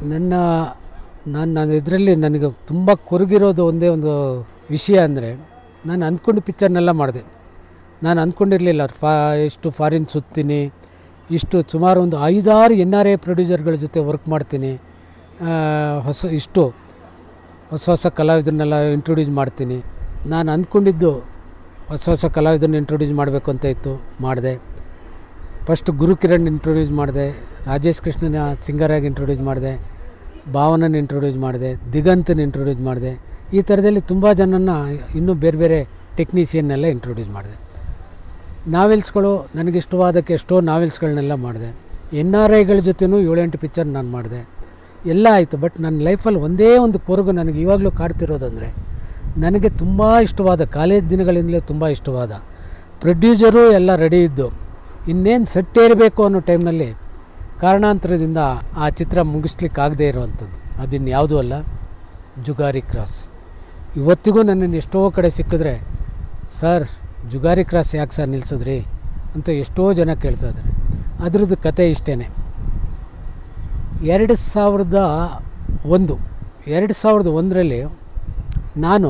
ನನ್ನ ನಾನು ನಾನು ಇದರಲ್ಲಿ ನನಗೆ ತುಂಬ ಕೊರಗಿರೋದು ಒಂದೇ ಒಂದು ವಿಷಯ ಅಂದರೆ ನಾನು ಅಂದ್ಕೊಂಡು ಪಿಕ್ಚರ್ನೆಲ್ಲ ಮಾಡಿದೆ ನಾನು ಅಂದ್ಕೊಂಡಿರಲಿಲ್ಲ ಫಾ ಇಷ್ಟು ಫಾರಿನ್ ಸುತ್ತೀನಿ ಇಷ್ಟು ಸುಮಾರು ಒಂದು ಐದಾರು ಎನ್ ಆರ್ ಎ ಪ್ರೊಡ್ಯೂಸರ್ಗಳ ಜೊತೆ ವರ್ಕ್ ಮಾಡ್ತೀನಿ ಆ, ಹೊಸ ಇಷ್ಟು ಹೊಸ ಹೊಸ ಕಲಾವಿದರನ್ನೆಲ್ಲ ಇಂಟ್ರೊಡ್ಯೂಸ್ ಮಾಡ್ತೀನಿ ನಾನು ಅಂದ್ಕೊಂಡಿದ್ದು ಹೊಸ ಹೊಸ ಕಲಾವಿದರನ್ನ ಇಂಟ್ರೊಡ್ಯೂಸ್ ಮಾಡಬೇಕು ಅಂತ ಇತ್ತು ಮಾಡಿದೆ ಫಸ್ಟ್ ಗುರುಕಿರಣ್ ಇಂಟ್ರೊಡ್ಯೂಸ್ ಮಾಡಿದೆ ರಾಜೇಶ್ ಕೃಷ್ಣನ ಸಿಂಗರಾಗಿ ಇಂಟ್ರೊಡ್ಯೂಸ್ ಮಾಡಿದೆ ಭಾವನನ್ನ ಇಂಟ್ರೊಡ್ಯೂಸ್ ಮಾಡಿದೆ ದಿಗಂತನ ಇಂಟ್ರೊಡ್ಯೂಸ್ ಮಾಡಿದೆ ಈ ಥರದಲ್ಲಿ ತುಂಬ ಜನನ ಇನ್ನೂ ಬೇರೆ ಬೇರೆ ಟೆಕ್ನಿಷಿಯನ್ನೆಲ್ಲ ಇಂಟ್ರೊಡ್ಯೂಸ್ ಮಾಡಿದೆ ನಾವೆಲ್ಸ್ಗಳು ನನಗಿಷ್ಟವಾದಕ್ಕೆ ಎಷ್ಟೋ ನಾವೆಲ್ಸ್ಗಳನ್ನೆಲ್ಲ ಮಾಡಿದೆ ಎನ್ ಆರ್ ಐಗಳ ಜೊತೆನೂ ಏಳೆಂಟು ಪಿಕ್ಚರ್ ನಾನು ಮಾಡಿದೆ ಎಲ್ಲ ಆಯಿತು ಬಟ್ ನನ್ನ ಲೈಫಲ್ಲಿ ಒಂದೇ ಒಂದು ಕೊರಗು ನನಗೆ ಇವಾಗಲೂ ಕಾಡ್ತಿರೋದಂದರೆ ನನಗೆ ತುಂಬ ಇಷ್ಟವಾದ ಕಾಲೇಜ್ ದಿನಗಳಿಂದಲೇ ತುಂಬ ಇಷ್ಟವಾದ ಪ್ರೊಡ್ಯೂಸರು ಎಲ್ಲ ರೆಡಿ ಇದ್ದು ಇನ್ನೇನು ಸೆಟ್ ಏರಬೇಕು ಅನ್ನೋ ಟೈಮ್ನಲ್ಲಿ ಕಾರಣಾಂತರದಿಂದ ಆ ಚಿತ್ರ ಮುಗಿಸ್ಲಿಕ್ಕಾಗದೇ ಇರುವಂಥದ್ದು ಅದಿನ್ನು ಯಾವುದೂ ಅಲ್ಲ ಜುಗಾರಿ ಕ್ರಾಸ್ ಇವತ್ತಿಗೂ ನನ್ನನ್ನು ಎಷ್ಟೋ ಕಡೆ ಸಿಕ್ಕಿದ್ರೆ ಸರ್ ಜುಗಾರಿ ಕ್ರಾಸ್ ಯಾಕೆ ಸರ್ ನಿಲ್ಸಿದ್ರಿ ಅಂತ ಎಷ್ಟೋ ಜನ ಕೇಳ್ತಾ ಇದ್ದಾರೆ ಅದ್ರದ್ದು ಕತೆ ಇಷ್ಟೇ ಎರಡು ಸಾವಿರದ ಒಂದು ಎರಡು ಸಾವಿರದ ಒಂದರಲ್ಲಿ ನಾನು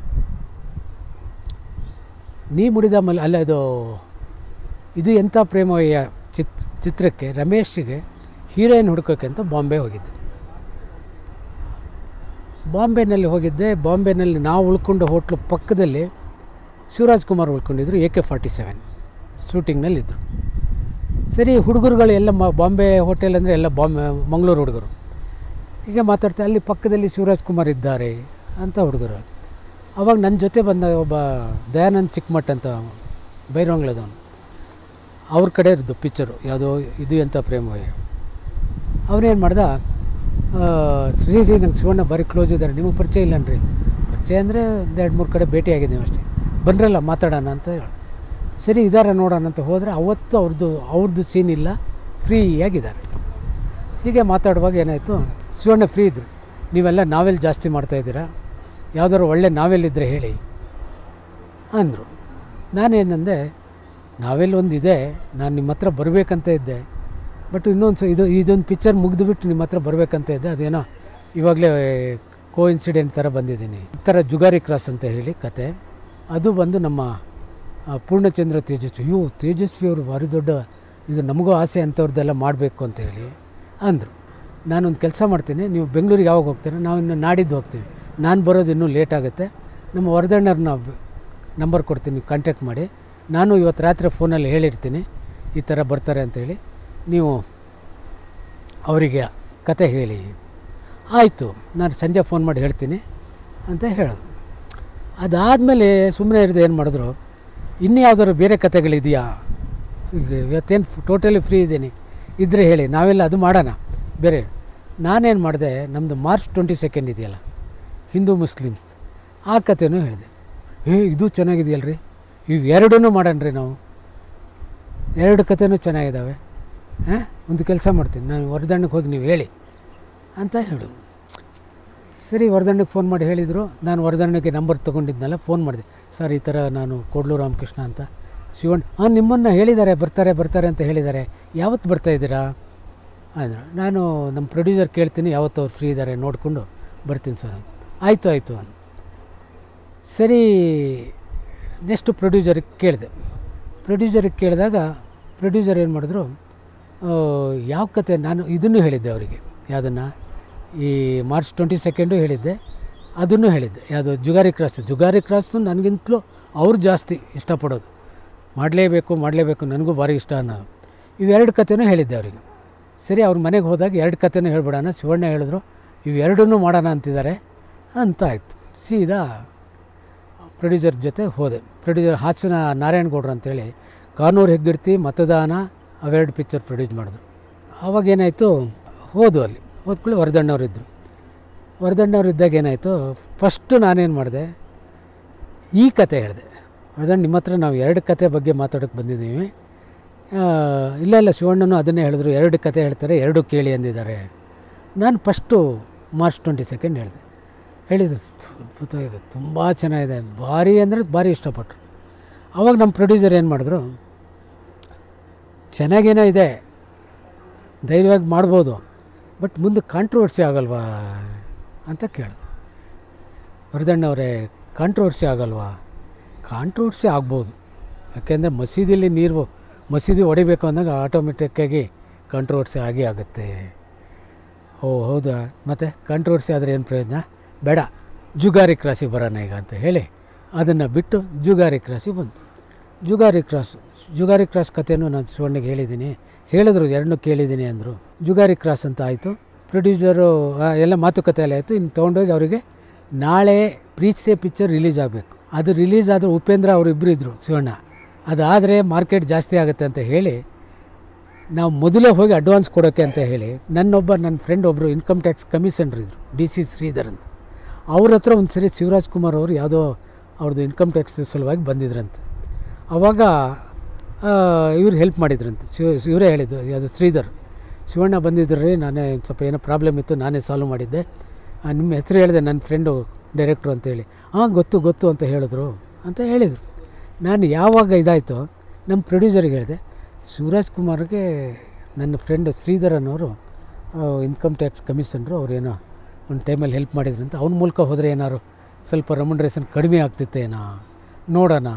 ನೀ ಮುಡಿದ ಮಲ್ ಅಲ್ಲ ಇದು ಇದು ಎಂಥ ಪ್ರೇಮವಯ್ಯ ಚಿತ್ ಚಿತ್ರಕ್ಕೆ ರಮೇಶ್ಗೆ ಹೀರೋಯಿನ್ ಹುಡ್ಕೋಕ್ಕೆ ಅಂತ ಬಾಂಬೆ ಹೋಗಿದ್ದೆ ಬಾಂಬೆನಲ್ಲಿ ಹೋಗಿದ್ದೆ ಬಾಂಬೆನಲ್ಲಿ ನಾವು ಉಳ್ಕೊಂಡ ಹೋಟ್ಲು ಪಕ್ಕದಲ್ಲಿ ಶಿವರಾಜ್ ಕುಮಾರ್ ಉಳ್ಕೊಂಡಿದ್ರು ಎ ಕೆ ಫಾರ್ಟಿ ಸೆವೆನ್ ಶೂಟಿಂಗ್ನಲ್ಲಿದ್ದರು ಸರಿ ಹುಡುಗರುಗಳು ಎಲ್ಲ ಮ ಬಾಂಬೆ ಹೋಟೆಲ್ ಅಂದರೆ ಎಲ್ಲ ಬಾಂಬೆ ಮಂಗಳೂರು ಹುಡುಗರು ಹೀಗೆ ಮಾತಾಡ್ತಾ ಅಲ್ಲಿ ಪಕ್ಕದಲ್ಲಿ ಶಿವರಾಜ್ ಕುಮಾರ್ ಇದ್ದಾರೆ ಅಂತ ಹುಡುಗರು ಅವಾಗ ನನ್ನ ಜೊತೆ ಬಂದ ಒಬ್ಬ ದಯಾನಂದ್ ಚಿಕ್ಕಮಠ್ ಅಂತ ಬೈರಂಗ್ಲದವನು ಅವ್ರ ಕಡೆ ಇರೋದು ಪಿಕ್ಚರು ಯಾವುದೋ ಇದು ಎಂಥ ಪ್ರೇಮವೇ ಅವನೇನು ಮಾಡ್ದ ಆ, ಶ್ರೀ ರೀ ನಂಗೆ ಶಿವಣ್ಣ ಭಾರಿ ಕ್ಲೋಸ್ ಇದ್ದಾರೆ ನಿಮಗೆ ಪರಿಚಯ ಇಲ್ಲನ್ರಿ ಪರಿಚಯ ಅಂದರೆ ಒಂದು ಎರಡು ಮೂರು ಕಡೆ ಭೇಟಿಯಾಗಿದ್ದೀವಿ ಅಷ್ಟೇ ಬನ್ರಲ್ಲ ಮಾತಾಡೋಣ ಅಂತ ಹೇಳಿ ಸರಿ ಇದಾರ ನೋಡೋಣ ಅಂತ ಹೋದರೆ ಅವತ್ತು ಅವ್ರದ್ದು ಅವ್ರದ್ದು ಸೀನ್ ಇಲ್ಲ ಫ್ರೀಯಾಗಿದ್ದಾರೆ ಹೀಗೆ ಮಾತಾಡುವಾಗ ಏನಾಯಿತು ಶಿವಣ್ಣ ಫ್ರೀ ಇದ್ದರು ನೀವೆಲ್ಲ ನಾವೆಲ್ ಜಾಸ್ತಿ ಮಾಡ್ತಾಯಿದ್ದೀರಾ ಯಾವುದಾದ್ರು ಒಳ್ಳೆ ನಾವೆಲ್ ಇದ್ದರೆ ಹೇಳಿ ಅಂದರು ನಾನೇನಂದೆ ನಾವೆಲ್ ಒಂದು ಇದೆ ನಾನು ನಿಮ್ಮ ಹತ್ರ ಬರಬೇಕಂತ ಇದ್ದೆ ಬಟ್ ಇನ್ನೊಂದು ಸ ಇದು ಇದೊಂದು ಪಿಕ್ಚರ್ ಮುಗಿದುಬಿಟ್ಟು ನಿಮ್ಮ ಹತ್ರ ಬರಬೇಕಂತ ಇದ್ದೆ ಅದೇನೋ ಇವಾಗಲೇ ಕೋ ಇನ್ಸಿಡೆಂಟ್ ಥರ ಬಂದಿದ್ದೀನಿ ಈ ಥರ ಜುಗಾರಿ ಕ್ರಾಸ್ ಅಂತ ಹೇಳಿ ಕತೆ ಅದು ಬಂದು ನಮ್ಮ ಆ, ಪೂರ್ಣಚಂದ್ರ ತೇಜಸ್ವಿ ಅಯ್ಯೋ ತೇಜಸ್ವಿ ಅವರು ಭಾರಿ ದೊಡ್ಡ ಇದು ನಮಗೂ ಆಸೆ ಅಂಥವ್ರದ್ದೆಲ್ಲ ಮಾಡಬೇಕು ಅಂತ ಹೇಳಿ ಅಂದರು ನಾನೊಂದು ಕೆಲಸ ಮಾಡ್ತೀನಿ ನೀವು ಬೆಂಗಳೂರಿಗೆ ಯಾವಾಗ ಹೋಗ್ತೀರಾ ನಾವು ಇನ್ನು ನಾಡಿದ್ದು ಹೋಗ್ತೀವಿ ನಾನು ಬರೋದು ಇನ್ನೂ ಲೇಟ್ ಆಗುತ್ತೆ ನಮ್ಮ ವರದಣ್ಣವ್ರನ್ನ ನಂಬರ್ ಕೊಡ್ತೀನಿ ಕಾಂಟ್ಯಾಕ್ಟ್ ಮಾಡಿ ನಾನು ಇವತ್ತು ರಾತ್ರಿ ಫೋನಲ್ಲಿ ಹೇಳಿರ್ತೀನಿ ಈ ಥರ ಬರ್ತಾರೆ ಅಂತೇಳಿ ನೀವು ಅವರಿಗೆ ಕತೆ ಹೇಳಿ ಆಯಿತು ನಾನು ಸಂಜೆ ಫೋನ್ ಮಾಡಿ ಹೇಳ್ತೀನಿ ಅಂತ ಹೇಳೋದು ಅದಾದಮೇಲೆ ಸುಮ್ಮನೆ ಇರದೆ ಏನು ಮಾಡಿದ್ರು ಇನ್ನೂ ಯಾವ್ದಾದ್ರು ಬೇರೆ ಕತೆಗಳಿದೆಯಾ ಈಗ ಇವತ್ತೇನು ಟೋಟಲಿ ಫ್ರೀ ಇದ್ದೀನಿ ಇದ್ದರೆ ಹೇಳಿ ನಾವೆಲ್ಲ ಅದು ಮಾಡೋಣ ಬೇರೆ ನಾನೇನು ಮಾಡಿದೆ ನಮ್ಮದು ಮಾರ್ಚ್ ಟ್ವೆಂಟಿ ಸೆಕೆಂಡ್ ಇದೆಯಲ್ಲ ಹಿಂದೂ ಮುಸ್ಲಿಮ್ಸ್ ಆ ಕತೆನೂ ಹೇಳಿದೆ ಏ ಇದು ಚೆನ್ನಾಗಿದೆಯಲ್ರಿ ಇವು ಎರಡೂ ಮಾಡೋಣ ನಾವು ಎರಡು ಕತೆನೂ ಚೆನ್ನಾಗಿದ್ದಾವೆ ಹಾಂ ಒಂದು ಕೆಲಸ ಮಾಡ್ತೀನಿ ನಾನು ವರದಣ್ಣಕ್ಕೆ ಹೋಗಿ ನೀವು ಹೇಳಿ ಅಂತ ಹೇಳು ಸರಿ ವರದಣ್ಣಗೆ ಫೋನ್ ಮಾಡಿ ಹೇಳಿದರು ನಾನು ವರದಣ್ಣಗೆ ನಂಬರ್ ತೊಗೊಂಡಿದ್ನಲ್ಲ ಫೋನ್ ಮಾಡಿದೆ ಸರ್ ಈ ಥರ ನಾನು ಕೋಡ್ಲು ರಾಮಕೃಷ್ಣ ಅಂತ ಶಿವಣ್ಣ ಹಾಂ ನಿಮ್ಮನ್ನು ಹೇಳಿದ್ದಾರೆ ಬರ್ತಾರೆ ಬರ್ತಾರೆ ಅಂತ ಹೇಳಿದ್ದಾರೆ ಯಾವತ್ತು ಬರ್ತಾ ಇದ್ದೀರಾ ಅಂದರು ನಾನು ನಮ್ಮ ಪ್ರೊಡ್ಯೂಸರ್ ಕೇಳ್ತೀನಿ ಯಾವತ್ತು ಅವ್ರು ಫ್ರೀ ಇದ್ದಾರೆ ನೋಡಿಕೊಂಡು ಬರ್ತೀನಿ ಸರ್ ಆಯಿತು ಆಯಿತು ಅಂದ ಸರಿ ನೆಕ್ಸ್ಟ್ ಪ್ರೊಡ್ಯೂಸರಿಗೆ ಕೇಳಿದೆ ಪ್ರೊಡ್ಯೂಸರಿಗೆ ಕೇಳಿದಾಗ ಪ್ರೊಡ್ಯೂಸರ್ ಏನು ಮಾಡಿದ್ರು ಆ, ಯಾವ ಕತೆ ನಾನು ಇದನ್ನು ಹೇಳಿದ್ದೆ ಅವರಿಗೆ ಯಾವುದನ್ನು ಈ ಮಾರ್ಚ್ ಟ್ವೆಂಟಿ ಸೆಕೆಂಡು ಹೇಳಿದ್ದೆ ಅದನ್ನು ಹೇಳಿದ್ದೆ ಯಾವುದು ಜುಗಾರಿ ಕ್ರಾಸ್ ಜುಗಾರಿ ಕ್ರಾಸು ನನಗಿಂತಲೂ ಅವ್ರು ಜಾಸ್ತಿ ಇಷ್ಟಪಡೋದು ಮಾಡಲೇಬೇಕು ಮಾಡಲೇಬೇಕು ನನಗೂ ಭಾರಿ ಇಷ್ಟ ಅನ್ನೋದು ಇವೆರಡು ಕತೆನೂ ಹೇಳಿದ್ದೆ ಅವರಿಗೆ ಸರಿ ಅವ್ರ ಮನೆಗೆ ಹೋದಾಗ ಎರಡು ಕತೆನೂ ಹೇಳ್ಬಿಡೋಣ ಶಿವಣ್ಣ ಹೇಳಿದ್ರು ಇವೆರಡನ್ನೂ ಮಾಡೋಣ ಅಂತಿದ್ದಾರೆ ಅಂತ ಆಯಿತು ಸೀದಾ ಪ್ರೊಡ್ಯೂಸರ್ ಜೊತೆ ಹೋದೆ ಪ್ರೊಡ್ಯೂಸರ್ ಹಾಸನ ನಾರಾಯಣಗೌಡ್ರು ಅಂತೇಳಿ ಕಾನೂರು ಹೆಗ್ಗಿಡ್ತಿ ಮತದಾನ ಅವೆರಡು ಪಿಕ್ಚರ್ ಪ್ರೊಡ್ಯೂಸ್ ಮಾಡಿದ್ರು ಆವಾಗ ಏನಾಯಿತು ಹೋದು ಅಲ್ಲಿ ಹೋದ್ಕೊಳ್ಳಿ ವರದಣ್ಣವ್ರು ಇದ್ದರು ವರದಣ್ಣವ್ರು ಇದ್ದಾಗ ಏನಾಯಿತು ಫಸ್ಟು ನಾನೇನು ಮಾಡಿದೆ ಈ ಕತೆ ಹೇಳಿದೆ ವರದಣ್ಣ ನಿಮ್ಮ ಹತ್ರ ನಾವು ಎರಡು ಕತೆ ಬಗ್ಗೆ ಮಾತಾಡೋಕ್ಕೆ ಬಂದಿದ್ದೀವಿ ಆ, ಇಲ್ಲ ಇಲ್ಲ ಶಿವಣ್ಣನು ಅದನ್ನೇ ಹೇಳಿದ್ರು ಎರಡು ಕತೆ ಹೇಳ್ತಾರೆ ಎರಡು ಕೇಳಿ ಅಂದಿದ್ದಾರೆ ನಾನು ಫಸ್ಟು ಮಾರ್ಚ್ ಟ್ವೆಂಟಿ ಸೆಕೆಂಡ್ ಹೇಳಿದೆ ಹೇಳಿದ್ದು ಅದ್ಭುತವಾಗಿದೆ ತುಂಬ ಚೆನ್ನಾಗಿದೆ ಭಾರಿ ಅಂದರೆ ಭಾರಿ ಇಷ್ಟಪಟ್ಟರು ಆವಾಗ ನಮ್ಮ ಪ್ರೊಡ್ಯೂಸರ್ ಏನು ಮಾಡಿದ್ರು ಚೆನ್ನಾಗೇನೋ ಇದೆ ಧೈರ್ಯವಾಗಿ ಮಾಡ್ಬೋದು ಬಟ್ ಮುಂದೆ ಕಾಂಟ್ರವರ್ಸಿ ಆಗಲ್ವಾ ಅಂತ ಕೇಳು ವರದಣ್ಣವರೇ ಕಾಂಟ್ರವರ್ಸಿ ಆಗಲ್ವಾ ಕಾಂಟ್ರವರ್ಸಿ ಆಗ್ಬೋದು ಯಾಕೆಂದರೆ ಮಸೀದಿಲಿ ನೀರು ಮಸೀದಿ ಹೊಡಿಬೇಕು ಅಂದಾಗ ಆಟೋಮೆಟಿಕ್ಕಾಗಿ ಕಾಂಟ್ರವರ್ಸಿ ಆಗೇ ಆಗುತ್ತೆ ಓ ಹೌದಾ ಮತ್ತು ಕಾಂಟ್ರವರ್ಸಿ ಆದರೆ ಏನು ಪ್ರಯೋಜನ ಬೇಡ ಜುಗಾರಿ ಕ್ರಾಸಿಗೆ ಬರೋಣ ಈಗ ಅಂತ ಹೇಳಿ ಅದನ್ನು ಬಿಟ್ಟು ಜುಗಾರಿ ಕ್ರಾಸಿಗೆ ಬಂತು ಜುಗಾರಿ ಕ್ರಾಸ್ ಜುಗಾರಿ ಕ್ರಾಸ್ ಕಥೆನೂ ನಾನು ಶಿವಣ್ಣಗೆ ಹೇಳಿದ್ದೀನಿ ಹೇಳಿದ್ರು ಎರಡನ್ನೂ ಕೇಳಿದ್ದೀನಿ ಅಂದರು ಜುಗಾರಿ ಕ್ರಾಸ್ ಅಂತ ಆಯಿತು ಪ್ರೊಡ್ಯೂಸರು ಆ, ಎಲ್ಲ ಮಾತುಕತೆ ಎಲ್ಲ ಆಯಿತು ಇನ್ನು ತೊಗೊಂಡೋಗಿ ಅವರಿಗೆ ನಾಳೆ ಪ್ರೀತ್ಸೆ ಪಿಕ್ಚರ್ ರಿಲೀಸ್ ಆಗಬೇಕು ಅದು ರಿಲೀಸ್ ಆದರೂ ಉಪೇಂದ್ರ ಅವರು ಇಬ್ಬರು ಇದ್ದರು ಶಿವಣ್ಣ ಅದಾದರೆ ಮಾರ್ಕೆಟ್ ಜಾಸ್ತಿ ಆಗುತ್ತೆ ಅಂತ ಹೇಳಿ ನಾವು ಮೊದಲೇ ಹೋಗಿ ಅಡ್ವಾನ್ಸ್ ಕೊಡೋಕ್ಕೆ ಅಂತ ಹೇಳಿ ನನ್ನೊಬ್ಬ ನನ್ನ ಫ್ರೆಂಡ್ ಒಬ್ಬರು ಇನ್ಕಮ್ ಟ್ಯಾಕ್ಸ್ ಕಮಿಷನರ್ ಇದ್ದರು ಡಿ ಸಿ ಶ್ರೀಧರ್ ಅಂತ ಅವ್ರ ಹತ್ರ ಒಂದು ಸರಿ ಶಿವರಾಜ್ ಕುಮಾರ್ ಅವರು ಯಾವುದೋ ಅವ್ರದ್ದು ಇನ್ಕಮ್ ಟ್ಯಾಕ್ಸ್ ಸಲುವಾಗಿ ಬಂದಿದ್ರಂತೆ ಆವಾಗ ಇವ್ರು ಹೆಲ್ಪ್ ಮಾಡಿದ್ರಂತೆ ಶಿವ ಇವರೇ ಹೇಳಿದ್ದು ಅದು ಶ್ರೀಧರ್ ಶಿವಣ್ಣ ಬಂದಿದ್ರು ರೀ ನಾನೇ ಒಂದ್ ಸ್ವಲ್ಪ ಏನೋ ಪ್ರಾಬ್ಲಮ್ ಇತ್ತು ನಾನೇ ಸಾಲ್ವ್ ಮಾಡಿದ್ದೆ ಆ, ನಿಮ್ಮ ಹೆಸರು ಹೇಳಿದೆ ನನ್ನ ಫ್ರೆಂಡು ಡೈರೆಕ್ಟ್ರು ಅಂತೇಳಿ ಹಾಂ ಗೊತ್ತು ಗೊತ್ತು ಅಂತ ಹೇಳಿದ್ರು ಅಂತ ಹೇಳಿದರು ನಾನು ಯಾವಾಗ ಇದಾಯಿತು ನಮ್ಮ ಪ್ರೊಡ್ಯೂಸರಿಗೆ ಹೇಳಿದೆ ಶಿವರಾಜ್ ಕುಮಾರ್ಗೆ ನನ್ನ ಫ್ರೆಂಡ್ ಶ್ರೀಧರ್ ಅನ್ನೋರು ಇನ್ಕಮ್ ಟ್ಯಾಕ್ಸ್ ಕಮಿಷನರು ಅವ್ರೇನೋ ಒಂದು ಟೈಮಲ್ಲಿ ಹೆಲ್ಪ್ ಮಾಡಿದ್ರಂತ ಅವನ ಮೂಲಕ ಹೋದರೆ ಏನಾರು ಸ್ವಲ್ಪ ರೆಮುಂಡ್ರೇಷನ್ ಕಡಿಮೆ ಆಗ್ತಿತ್ತೇನೋ ನೋಡೋಣ